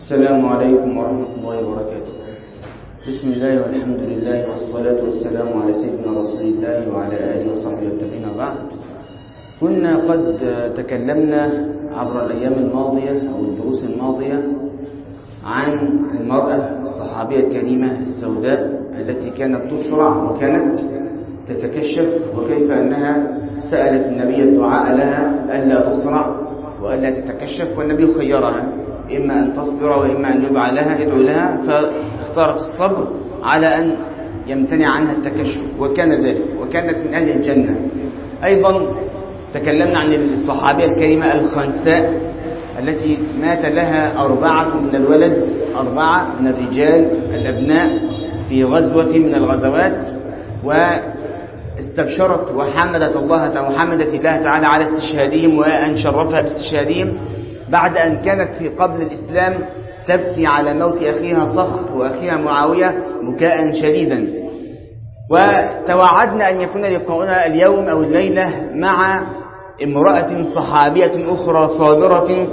السلام عليكم ورحمة الله وبركاته بسم الله والحمد لله والصلاة والسلام على سيدنا رسول الله وعلى آله وصحبه والتابعين بعد كنا قد تكلمنا عبر الأيام الماضية أو الدروس الماضية عن المرأة الصحابية الكريمة السوداء التي كانت تصرع وكانت تتكشف وكيف أنها سألت النبي الدعاء لها ألا تصرع وألا تتكشف والنبي خيرها إما أن تصبر وإما أن يدعى لها يدعو لها فاختارت الصبر على أن يمتنع عنها التكشف وكان ذلك وكانت من أهل الجنة أيضا تكلمنا عن الصحابية الكريمة الخنساء التي مات لها أربعة من الولد أربعة من الرجال الأبناء في غزوة من الغزوات واستبشرت وحمدت الله وحمدت الله تعالى على استشهادهم وأن شرفها باستشهادهم بعد أن كانت في قبل الإسلام تبكي على موت أخيها صخر وأخيها معاوية بكاء شديدا وتوعدنا أن يكون لقاؤنا اليوم أو الليلة مع امرأة صحابية أخرى صابرة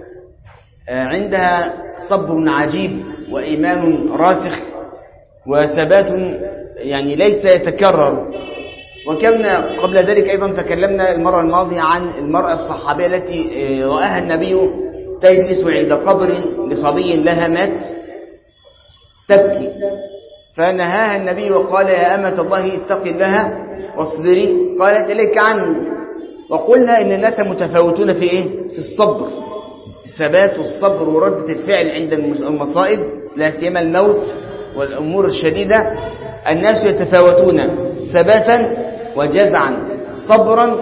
عندها صبر عجيب وإيمان راسخ وثبات يعني ليس يتكرر وكنا قبل ذلك أيضا تكلمنا المرة الماضية عن المرأة الصحابية التي رآها النبي تجلس عند قبر لصبي لها مات تبكي فنهاها النبي وقال يا أمة الله اتق الله واصبري قالت إليك عني وقلنا إن الناس متفاوتون في إيه؟ في الصبر الثبات والصبر وردة الفعل عند المصائب لا سيما الموت والأمور الشديدة الناس يتفاوتون ثباتا وجزعا صبرا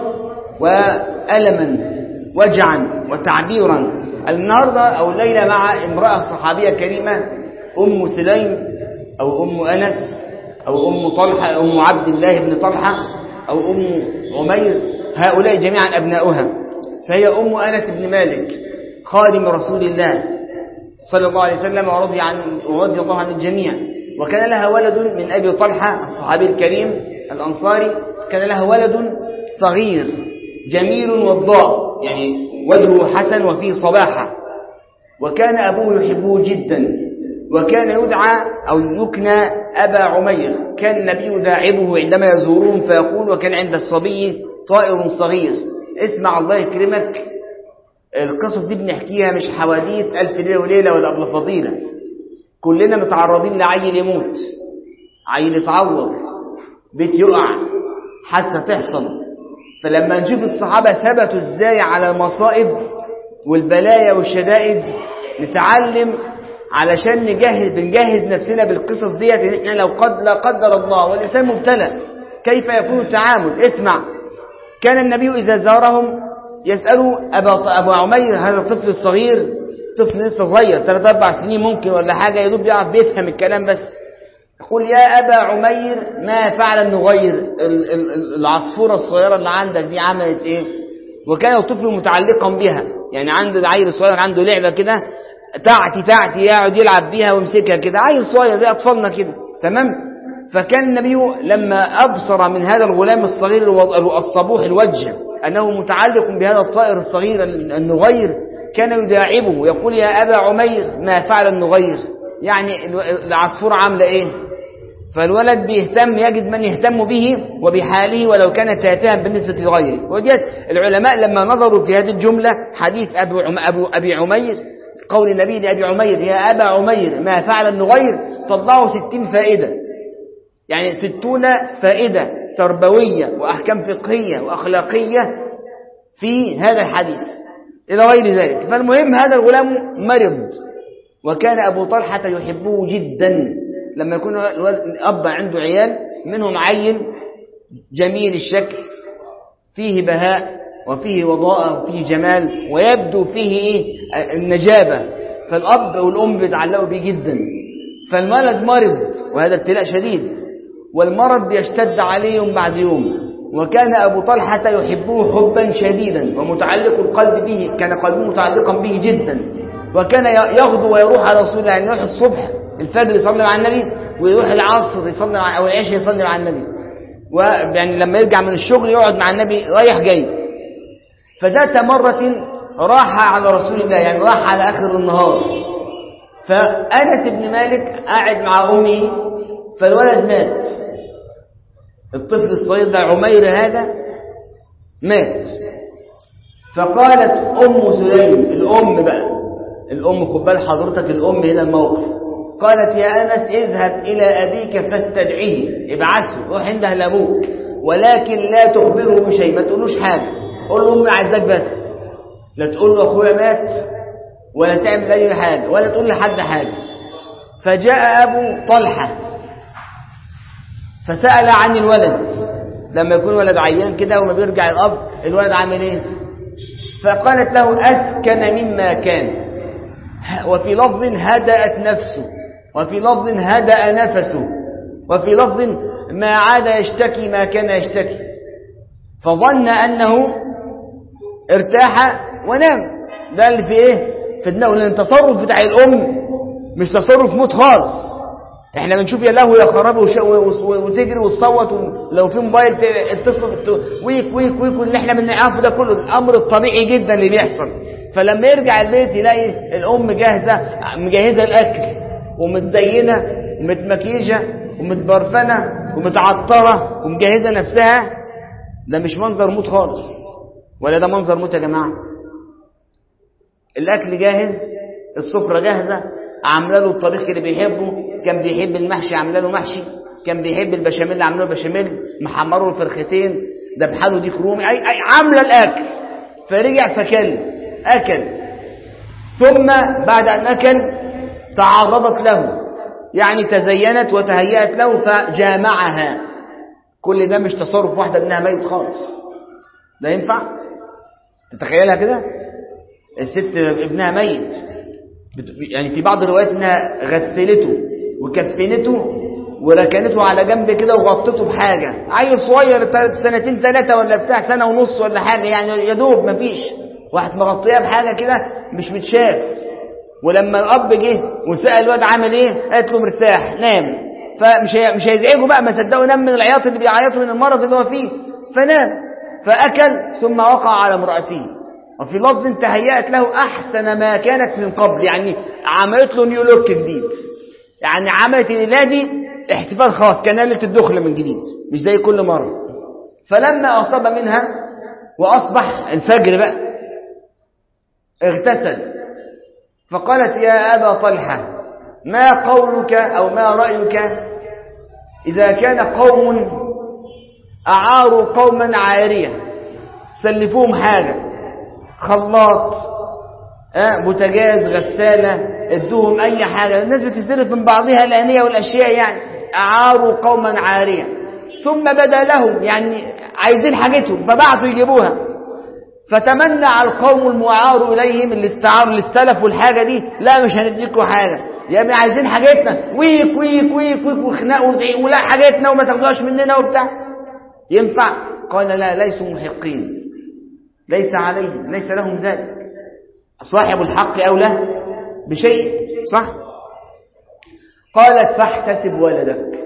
وألما وجعا وتعبيرا النهاردة أو الليلة مع امرأة صحابية كريمة أم سليم أو أم أنس أو أم طلحة أو أم عبد الله بن طلحة أو أم عمير هؤلاء جميعا أبناؤها فهي أم أنس بن مالك خادم رسول الله صلى الله عليه وسلم ورضي, عن ورضي الله عن الجميع وكان لها ولد من أبي طلحة الصحابي الكريم الأنصاري كان لها ولد صغير جميل وضاء يعني وجهه حسن وفيه صباحة وكان أبوه يحبه جدا وكان يدعى أو يكنى أبا عمير كان النبي يداعبه عندما يزورهم فيقول وكان عند الصبي طائر صغير اسمع الله يكرمك القصص دي بنحكيها مش حواديت ألف ليلة وليلة ولا أبل فضيلة كلنا متعرضين لعيل يموت عيل يتعور بيت يقع حتى تحصل فلما نشوف الصحابة ثبتوا ازاي على المصائب والبلايا والشدائد نتعلم علشان نجهز بنجهز نفسنا بالقصص ديت ان احنا لو قد لا قدر الله والانسان مبتلى كيف يكون التعامل اسمع كان النبي اذا زارهم يسالوا ابا ابو عمير هذا الطفل الصغير طفل لسه صغير 3 4 سنين ممكن ولا حاجه يدوب يعرف بيفهم الكلام بس يقول يا أبا عمير ما فعل النغير العصفورة الصغيرة اللي عندك دي عملت إيه وكان الطفل متعلقا بها يعني عنده العيل الصغير عنده لعبة كده تعتي تعتي يقعد يلعب بيها ويمسكها كده عيل صغير زي أطفالنا كده تمام فكان النبي لما أبصر من هذا الغلام الصغير الصبوح الوجه أنه متعلق بهذا الطائر الصغير النغير كان يداعبه ويقول يا أبا عمير ما فعل النغير يعني العصفورة عاملة إيه فالولد بيهتم يجد من يهتم به وبحاله ولو كان تافها بالنسبة لغيره وديت العلماء لما نظروا في هذه الجملة حديث أبو, عم أبو أبي عمير قول النبي لأبي عمير يا أبا عمير ما فعل النغير طلعوا ستين فائدة يعني ستون فائدة تربوية وأحكام فقهية وأخلاقية في هذا الحديث إلى غير ذلك فالمهم هذا الغلام مرض وكان أبو طلحة يحبه جدا لما يكون الأب عنده عيال منهم عيل جميل الشكل فيه بهاء وفيه وضاءة وفيه جمال ويبدو فيه إيه النجابة فالأب والأم بيتعلقوا بيه جدا فالولد مرض وهذا ابتلاء شديد والمرض بيشتد عليه يوم بعد يوم وكان أبو طلحة يحبه حبا شديدا ومتعلق القلب به كان قلبه متعلقا به جدا وكان يغدو ويروح على رسول الله يعني يروح الصبح الفجر يصلي مع النبي ويروح العصر يصلي مع او العشاء يصلي مع النبي ويعني لما يرجع من الشغل يقعد مع النبي رايح جاي فذات مرة راح على رسول الله يعني راح على آخر النهار فأنس بن مالك قاعد مع أمه فالولد مات الطفل الصغير ده عمير هذا مات فقالت أم سليم الأم بقى الأم خد بال حضرتك الأم هنا الموقف قالت يا أنس اذهب إلى أبيك فاستدعيه ابعثه روح عنده لأبوك ولكن لا تخبره بشيء ما تقولوش حاجة قول له أمي عايزاك بس لا تقول له أخويا مات ولا تعمل أي حاجة ولا تقول لحد حاجة فجاء أبو طلحة فسأل عن الولد لما يكون ولد عيان كده وما بيرجع الأب الولد عامل ايه فقالت له أسكن مما كان وفي لفظ هدأت نفسه وفي لفظ هدأ نفسه وفي لفظ ما عاد يشتكي ما كان يشتكي فظن أنه ارتاح ونام ده اللي في ايه في دماغه لان التصرف بتاع الام مش تصرف موت خالص احنا بنشوف يا لهو يا خراب وتجري وتصوت ولو في موبايل اتصلوا ويك ويك ويك واللي احنا بنعرفه ده كله الامر الطبيعي جدا اللي بيحصل فلما يرجع البيت يلاقي الام جاهزه مجهزه الاكل ومتزينه ومتمكيجه ومتبرفنه ومتعطره ومجهزه نفسها ده مش منظر موت خالص ولا ده منظر موت يا جماعه الاكل جاهز السفره جاهزه عامله له الطبيخ اللي بيحبه كان بيحب المحشي عامله له محشي كان بيحب البشاميل عامله له بشاميل محمره له فرختين ذبحه له ديك رومي اي اي عامله الاكل فرجع فكل اكل ثم بعد ان اكل تعرضت له يعني تزينت وتهيأت له فجامعها كل ده مش تصرف واحده ابنها ميت خالص ده ينفع تتخيلها كده الست ابنها ميت يعني في بعض الروايات انها غسلته وكفنته وركنته على جنب كده وغطته بحاجة عيل صغير سنتين ثلاثة ولا بتاع سنة ونص ولا حاجة يعني يا دوب مفيش واحد مغطيها بحاجة كده مش متشاف ولما الأب جه وسأل الواد عامل ايه قالت له مرتاح نام فمش هي مش هيزعجه بقى ما صدقوا نام من العياط اللي بيعيطوا من المرض اللي هو فيه فنام فأكل ثم وقع على امرأته وفي لفظ تهيأت له أحسن ما كانت من قبل يعني عملت له نيو لوك جديد يعني عملت الليلة دي احتفال خاص كان ليلة الدخل من جديد مش زي كل مرة فلما أصاب منها وأصبح الفجر بقى اغتسل فقالت يا أبا طلحة ما قولك أو ما رأيك إذا كان قوم أعاروا قوما عارية سلفوهم حاجة خلاط أه بوتجاز غسالة ادوهم أي حاجة الناس بتستلف من بعضها الآنية والأشياء يعني أعاروا قوما عارية ثم بدا لهم يعني عايزين حاجتهم فبعثوا يجيبوها فتمنع القوم المعار إليهم اللي استعاروا اللي استلفوا الحاجة دي لا مش هنديكوا حاجة يا ابني عايزين حاجتنا ويك ويك ويك ويك وخناق وزعيق ولا حاجتنا وما تاخدوهاش مننا وبتاع ينفع قال لا ليسوا محقين ليس عليهم ليس لهم ذلك صاحب الحق أولى بشيء صح قالت فاحتسب ولدك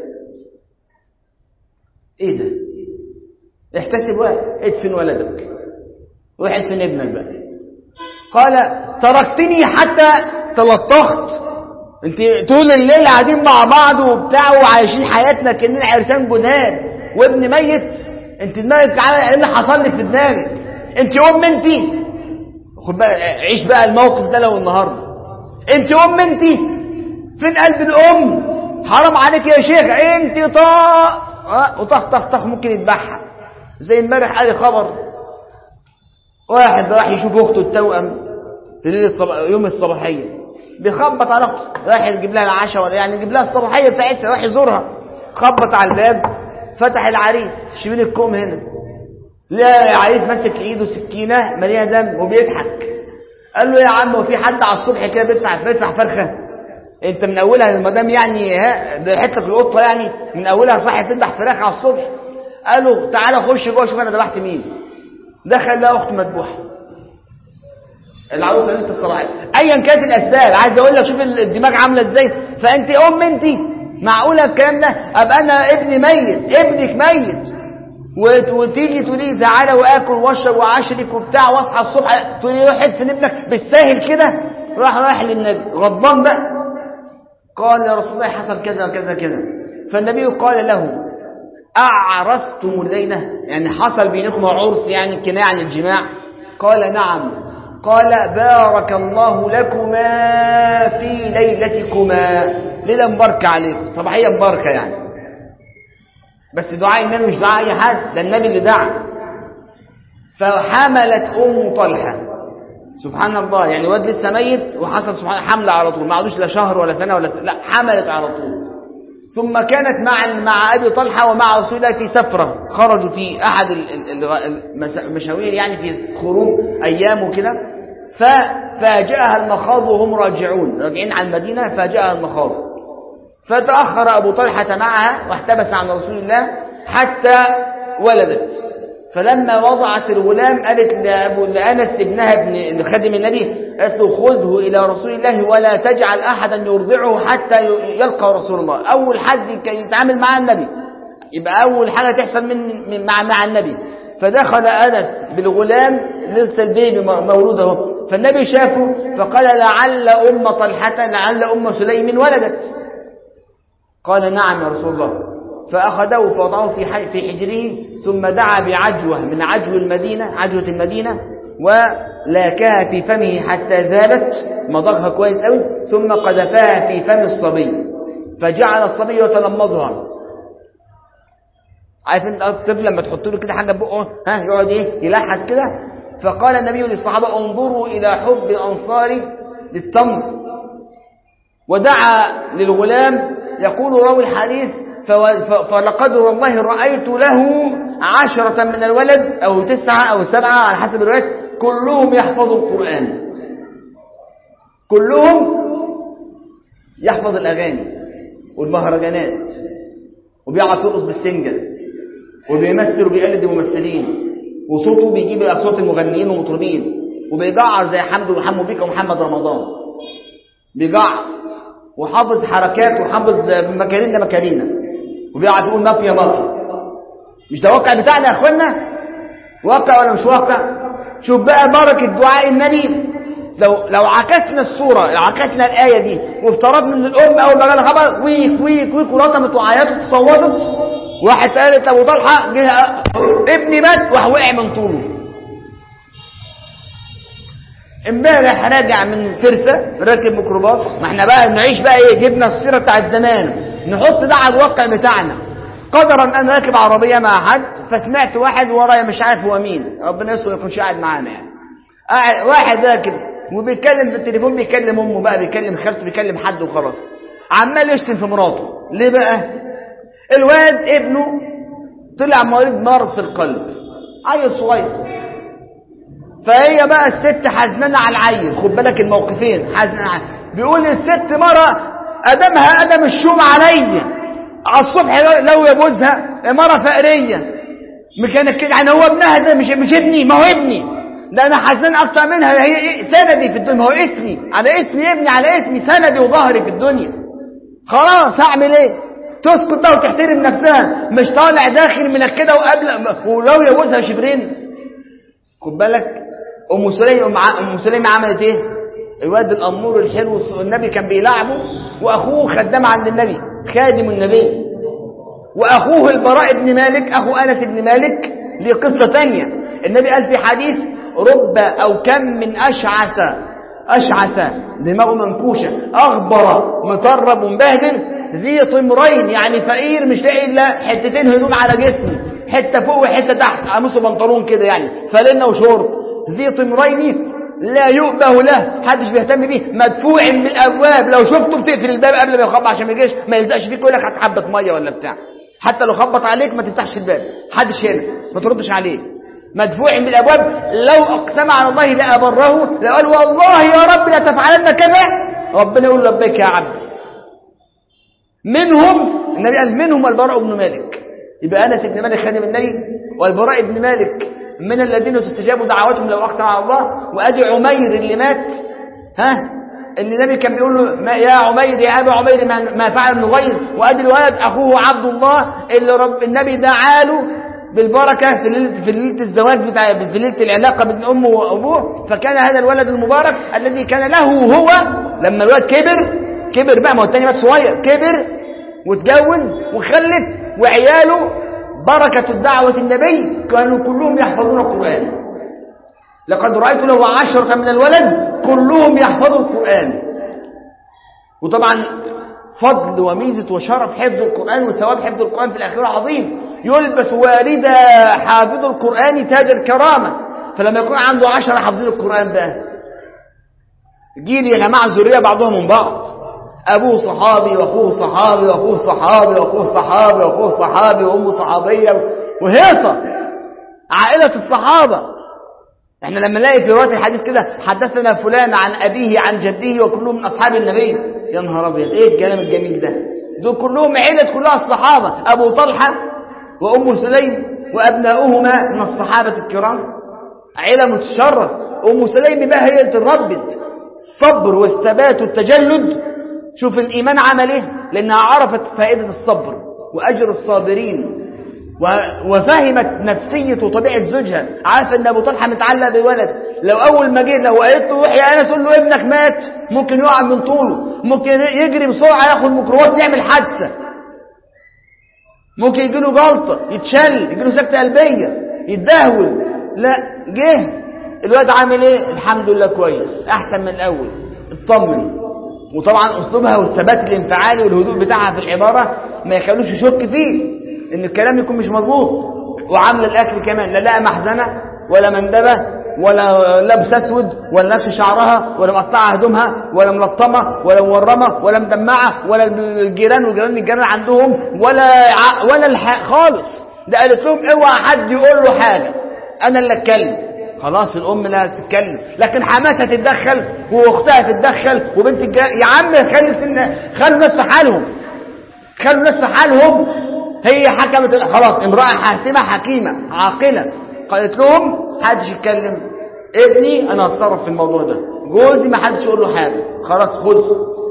ايه ده احتسب ولد ادفن ولدك روح ادفن ابنك بقى قال تركتني حتى تلطخت انت طول الليل قاعدين مع بعض وبتاع وعايشين حياتنا كاننا عرسان جداد وابن ميت انت دماغك ايه اللي حصل لك في دماغك انت ام انت خد بقى عيش بقى الموقف ده لو النهارده انت ام انت فين قلب الام حرام عليك يا شيخ انت طاق اه وطخ طخ طخ ممكن يذبحها زي امبارح قال خبر واحد راح يشوف اخته التوأم في ليله صباح يوم الصباحيه بيخبط على اخته راح يجيب لها العشاء ولا يعني يجيب لها الصباحيه بتاعتها راح يزورها خبط على الباب فتح العريس شبين الكوم هنا لا العريس ماسك ايده سكينه مليانه دم وبيضحك قال له يا عم هو في حد على الصبح كده بيدفع بيدفع فرخه انت من اولها المدام يعني ها ذبحت لك القطه يعني من اولها صح تذبح فراخ على الصبح قال له تعالى خش جوه شوف انا ذبحت مين دخل لقى اخته مذبوحه العروسه انت الصباحيه ايا كانت الاسباب عايز اقول لك شوف الدماغ عامله ازاي فانت ام انت معقوله الكلام ده ابقى انا ابني ميت ابنك ميت وتيجي تقولي تعالى واكل واشرب وعشرك وبتاع واصحى الصبح تقولي روح ادفن ابنك بالساهل كده راح رايح للنبي غضبان بقى قال يا رسول الله حصل كذا وكذا كذا فالنبي قال له أعرستم الليلة يعني حصل بينكم عرس يعني كناية عن الجماع قال نعم قال بارك الله لكما في ليلتكما ليلة مباركة عليكم صباحية مباركة يعني بس دعاء النبي مش دعاء أي حد ده النبي اللي دعا فحملت أم طلحة سبحان الله يعني واد لسه ميت وحصل سبحان حملة على طول ما عادوش لا شهر ولا سنة ولا سنة لا حملت على طول ثم كانت مع مع أبي طلحة ومع رسول الله في سفرة خرجوا في أحد المشاوير يعني في خروج أيام وكده ففاجأها المخاض وهم راجعون راجعين على المدينة فاجأها المخاض فتأخر أبو طلحة معها واحتبس عن رسول الله حتى ولدت فلما وضعت الغلام قالت لأبو لأنس ابنها ابن خادم النبي قالت له خذه إلى رسول الله ولا تجعل أحدا يرضعه حتى يلقى رسول الله أول حد يتعامل مع النبي يبقى أول حاجة تحصل من مع مع النبي فدخل أنس بالغلام لسه البيبي مولود اهو فالنبي شافه فقال لعل أم طلحة لعل أم سليم ولدت قال نعم يا رسول الله فأخذه فوضعه في في حجره ثم دعا بعجوة من عجو المدينة عجوة المدينة ولاكها في فمه حتى ذابت مضغها كويس قوي ثم قذفها في فم الصبي فجعل الصبي يتلمضها عارف انت الطفل لما تحط له كده حاجه بقه ها يقعد ايه يلحس كده فقال النبي للصحابه انظروا الى حب الانصار للتمر ودعا للغلام يقول راوي الحديث فلقد والله رأيت له عشرة من الولد أو تسعة أو سبعة على حسب الروايات كلهم يحفظوا القرآن كلهم يحفظ الأغاني والمهرجانات وبيعرف يرقص بالسنجة وبيمثل وبيقلد الممثلين وصوته بيجيب أصوات المغنيين والمطربين وبيجعر زي حمد وحمو بيكا ومحمد رمضان بيجعر وحافظ حركات وحافظ مكارينا مكارينا وبيعرف يقول مافيا مافيا مش ده واقع بتاعنا يا اخوانا واقع ولا مش واقع شوف بقى بركة دعاء النبي لو لو عكسنا الصورة لو عكسنا الآية دي وافترضنا ان الأم أول ما جالها خبر ويك ويك ويك ورطمت وعيطت وصوتت واحد قالت أبو طلحة جه ابني مات وراح وقع من طوله امبارح راجع من ترسة راكب ميكروباص ما احنا بقى نعيش بقى ايه جبنا الصورة بتاعت زمان نحط ده على الواقع بتاعنا قدرا انا راكب عربية مع حد فسمعت واحد ورايا مش عارف هو مين ربنا يستر يكونش قاعد معانا يعني قاعد واحد راكب وبيتكلم في التليفون بيكلم امه بقى بيكلم خالته بيكلم حد وخلاص عمال يشتم في مراته ليه بقى الواد ابنه طلع مريض مرض في القلب عيل صغير فهي بقى الست حزنانه على العيل خد بالك الموقفين حزنانه على بيقول الست مره ادمها ادم الشوم عليا على الصبح لو يجوزها مره فقريه كانت كده يعني هو ابنها ده مش مش ابني ما هو ابني ده انا حزنان اكتر منها هي إيه سندي في الدنيا ما هو اسمي على اسمي ابني على اسمي سندي وظهري في الدنيا خلاص هعمل ايه تسكت بقى وتحترم نفسها مش طالع داخل من كده وقبل ولو يجوزها شبرين خد بالك ام سليم ام سليم عملت ايه الواد الامور الحلو النبي كان بيلعبه واخوه خدام عند النبي خادم النبي واخوه البراء بن مالك اخو انس بن مالك ليه قصه ثانيه النبي قال في حديث رب او كم من اشعث اشعث دماغه منكوشه اغبر مطرب ومبهدل ذي طمرين يعني فقير مش لاقي الا حتتين هدوم على جسمه حته فوق وحته تحت قميص وبنطلون كده يعني فلنا وشورت ذي طمرين لا يؤبه له محدش بيهتم بيه مدفوع بالابواب لو شفته بتقفل الباب قبل ما يخبط عشان ما يجيش ما يلزقش فيك يقول لك هتحبط ميه ولا بتاع حتى لو خبط عليك ما تفتحش الباب محدش هنا ما تردش عليه مدفوع بالابواب لو اقسم على الله لابره لقال والله يا رب لا تفعلن كذا ربنا يقول لبيك يا عبد منهم النبي قال منهم البراء بن مالك يبقى انس بن مالك خادم النبي والبراء بن مالك من الذين تستجاب دعواتهم لو اقسم على الله وادي عمير اللي مات ها اللي النبي كان بيقول له ما يا عمير يا ابا عمير ما, ما فعل نغير وادي الولد اخوه عبد الله اللي رب النبي دعا له بالبركه في ليله في ليله الزواج بتاع في ليله العلاقه بين امه وابوه فكان هذا الولد المبارك الذي كان له هو لما الولد كبر كبر بقى ما هو التاني مات صغير كبر واتجوز وخلف وعياله بركة الدعوة النبي كانوا كلهم يحفظون القرآن لقد رأيت له عشرة من الولد كلهم يحفظوا القرآن وطبعا فضل وميزة وشرف حفظ القرآن وثواب حفظ القرآن في الآخرة عظيم يلبس والدا حافظ القرآن تاج الكرامة فلما يكون عنده عشرة حافظين القرآن بقى جيل يا جماعة الذرية بعضهم من بعض أبوه صحابي وأخوه صحابي وأخوه صحابي وأخوه صحابي وأخوه صحابي وأمه صحابية وهيصة عائلة الصحابة احنا لما نلاقي في رواية الحديث كده حدثنا فلان عن أبيه عن جده وكلهم من أصحاب النبي يا نهار أبيض إيه الكلام الجميل ده دول كلهم عيلة كلها الصحابة أبو طلحة وأم سليم وأبناؤهما من الصحابة الكرام عيلة متشرف أم سليم بقى هي اللي تربت الصبر والثبات والتجلد شوف الإيمان عمل إيه لأنها عرفت فائدة الصبر وأجر الصابرين وفهمت نفسية وطبيعة زوجها عارفة ان ابو طلحة متعلق بولد لو اول ما جينا وقالت له روح يا انس قول له ابنك مات ممكن يقع من طوله ممكن يجري بسرعة ياخد ميكروباص يعمل حادثة ممكن يجي له جلطة يتشل يجي له سكتة قلبية يتدهول لا جه الواد عامل ايه الحمد لله كويس احسن من الاول اطمن وطبعا اسلوبها والثبات الانفعالي والهدوء بتاعها في العبارة ما يخلوش يشك فيه ان الكلام يكون مش مظبوط وعامله الاكل كمان لا لقى محزنه ولا مندبه ولا لبس اسود ولا نفس شعرها ولا مقطعه هدومها ولا ملطمه ولا مورمه ولا مدمعه ولا الجيران وجيران الجيران عندهم ولا ع... ولا الح... خالص ده قالت لهم اوعى حد يقول له حاجه انا اللي اتكلم خلاص الام لا تتكلم لكن حماتها تتدخل واختها تتدخل وبنت الج... يا عم خلي سن... خلوا الناس في حالهم خلوا الناس في حالهم هي حكمت خلاص امرأة حاسمة حكيمة عاقلة قالت لهم حدش يتكلم ابني انا هتصرف في الموضوع ده جوزي ما حدش يقول له حاجة خلاص خد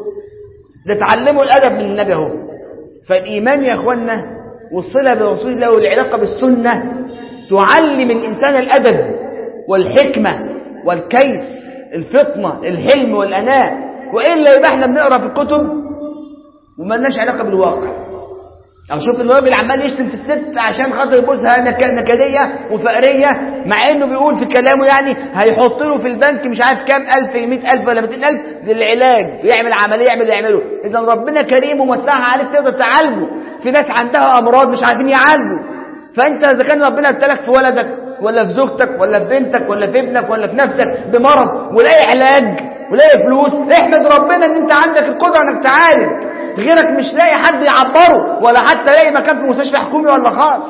ده تعلموا الادب من النبي اهو فالايمان يا اخوانا والصلة برسول الله والعلاقة بالسنة تعلم الانسان الادب والحكمة والكيس الفطنة الحلم والاناء والا يبقى احنا بنقرا في الكتب وما لناش علاقة بالواقع أو شوف الراجل عمال يشتم في الست عشان خاطر يبوسها نك... نكدية وفقرية مع انه بيقول في كلامه يعني هيحط له في البنك مش عارف كام ألف مئة ألف ولا مئتين ألف للعلاج ويعمل عملية يعمل يعمله إذا ربنا كريم ومساها عليك تقدر تعالجه في ناس عندها أمراض مش عارفين يعالجوا فأنت إذا كان ربنا ابتلك في ولدك ولا في زوجتك ولا في بنتك ولا في ابنك ولا في نفسك بمرض ولاقي علاج ولاقي فلوس احمد ربنا ان انت عندك القدرة انك تعالج غيرك مش لاقي حد يعبره ولا حتى لاقي مكان في مستشفى حكومي ولا خاص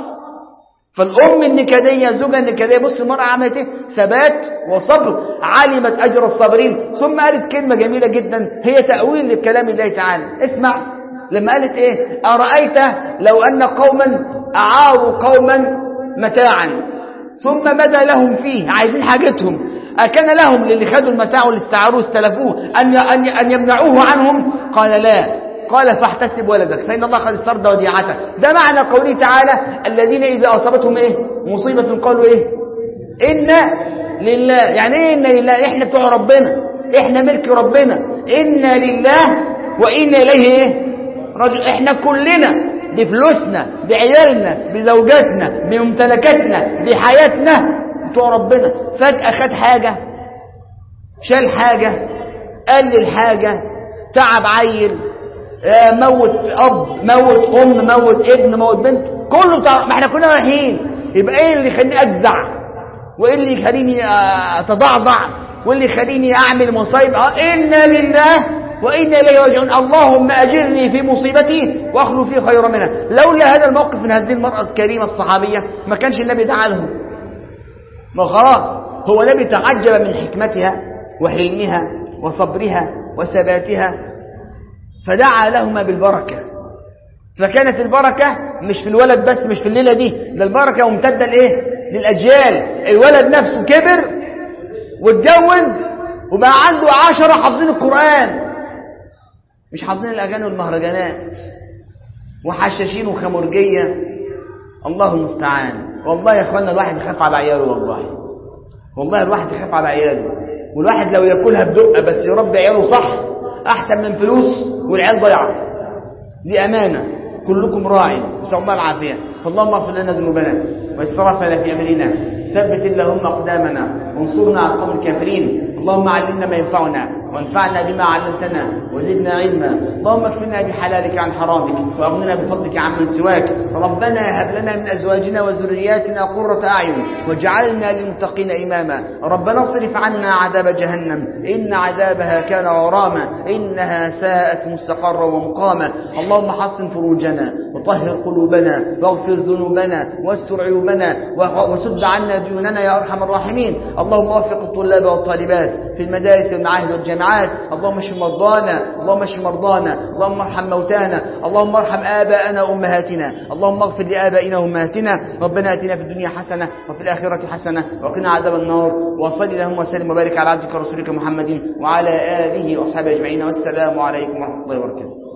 فالأم النكدية الزوجة النكدية بص المرأة عملت ايه ثبات وصبر علمت أجر الصابرين ثم قالت كلمة جميلة جدا هي تأويل لكلام الله تعالى اسمع لما قالت ايه أرأيت لو أن قوما أعاروا قوما متاعا ثم بدا لهم فيه عايزين حاجتهم أكان لهم للي خدوا المتاع واللي استعاروه استلفوه أن أن أن يمنعوه عنهم قال لا قال فاحتسب ولدك فإن الله قد استرد وديعته ده معنى قوله تعالى الذين إذا أصابتهم إيه مصيبة قالوا إيه إنا لله يعني إيه إنا لله إحنا بتوع ربنا إحنا ملك ربنا إنا لله وإنا إليه إيه رجل إحنا كلنا بفلوسنا بعيالنا بزوجاتنا بممتلكاتنا بحياتنا بتوع ربنا فجأة خد حاجة شال حاجة قلل حاجة تعب عيل موت أب موت أم موت ابن موت بنت كله بتاع ما احنا كنا رايحين يبقى ايه اللي يخليني أجزع وايه اللي يخليني أتضعضع واللي يخليني أعمل مصايب إنا لله وإنا إليه راجعون اللهم أجرني في مصيبتي وأخلو في خير منها لولا هذا الموقف من هذه المرأة الكريمة الصحابية ما كانش النبي دعا لهم ما خلاص هو النبي تعجب من حكمتها وحلمها وصبرها وثباتها فدعا لهما بالبركة فكانت البركة مش في الولد بس مش في الليلة دي ده البركة ممتدة لإيه للأجيال الولد نفسه كبر واتجوز وبقى عنده عشرة حافظين القرآن مش حافظين الأغاني والمهرجانات وحشاشين وخمرجية الله المستعان والله يا اخوانا الواحد يخاف على عياله والله والله الواحد يخاف على عياله والواحد لو ياكلها بدقة بس يربي عياله صح أحسن من فلوس والعيال ضيعة دي أمانة كلكم راع نسأل الله العافية فاللهم اغفر لنا ذنوبنا واسرافنا في أمرنا ثبت اللهم أقدامنا وانصرنا على القوم الكافرين اللهم علمنا ما ينفعنا وانفعنا بما علمتنا وزدنا علما اللهم اكفنا بحلالك عن حرامك واغننا بفضلك عمن سواك ربنا هب لنا من ازواجنا وذرياتنا قرة اعين واجعلنا للمتقين اماما ربنا اصرف عنا عذاب جهنم ان عذابها كان غراما انها ساءت مستقرا ومقاما اللهم حصن فروجنا وطهر قلوبنا واغفر ذنوبنا واستر عيوبنا وسد عنا ديوننا يا ارحم الراحمين اللهم وفق الطلاب والطالبات في المدارس والمعاهد والجامعات اللهم اشف مرضانا اللهم اشف مرضانا اللهم ارحم موتانا اللهم ارحم اباءنا وامهاتنا اللهم اغفر لابائنا وامهاتنا ربنا اتنا في الدنيا حسنه وفي الاخره حسنه وقنا عذاب النار وصل اللهم وسلم وبارك على عبدك ورسولك محمد وعلى اله واصحابه اجمعين والسلام عليكم ورحمه الله وبركاته